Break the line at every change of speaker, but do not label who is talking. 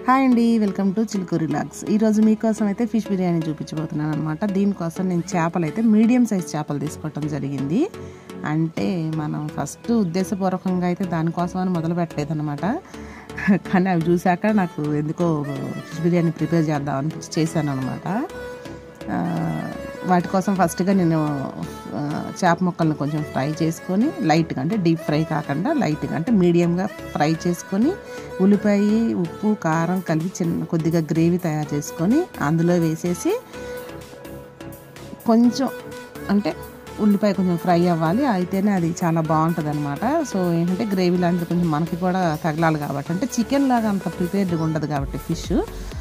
hi అండి welcome to Chilukuri logs ఈరోజు మీకోసం అయితే ఫిష్ బిర్యానీ చూపించబోతున్నాను అనమాట దీనికోసం నేను చేపలు అయితే మీడియం సైజ్ చేపలు తీసుకోవటం జరిగింది అంటే మనం ఫస్ట్ ఉద్దేశపూర్వకంగా అయితే దానికోసం అని మొదలు పెట్టలేదు అనమాట కానీ అవి చూశాక నాకు ఎందుకో ఫిష్ బిర్యానీ ప్రిపేర్ చేద్దాం అనిపించి చేశాను అనమాట వాటి కోసం ఫస్ట్గా నేను ఆ, చేప ముక్కలను కొంచెం ఫ్రై చేసుకొని లైట్గా అంటే డీప్ ఫ్రై కాకుండా లైట్గా అంటే మీడియంగా ఫ్రై చేసుకొని ఉల్లిపాయ ఉప్పు కారం కలిపి చిన్న కొద్దిగా గ్రేవీ తయారు చేసుకొని అందులో వేసేసి కొంచెం అంటే ఉల్లిపాయ కొంచెం ఫ్రై అవ్వాలి అయితేనే అది చాలా బాగుంటుంది అనమాట సో ఏంటంటే గ్రేవీ లాంటిది కొంచెం మనకి కూడా తగలాలి కాబట్టి అంటే చికెన్ లాగా అంత ప్రిపేర్డ్గా ఉండదు కాబట్టి ఫిష్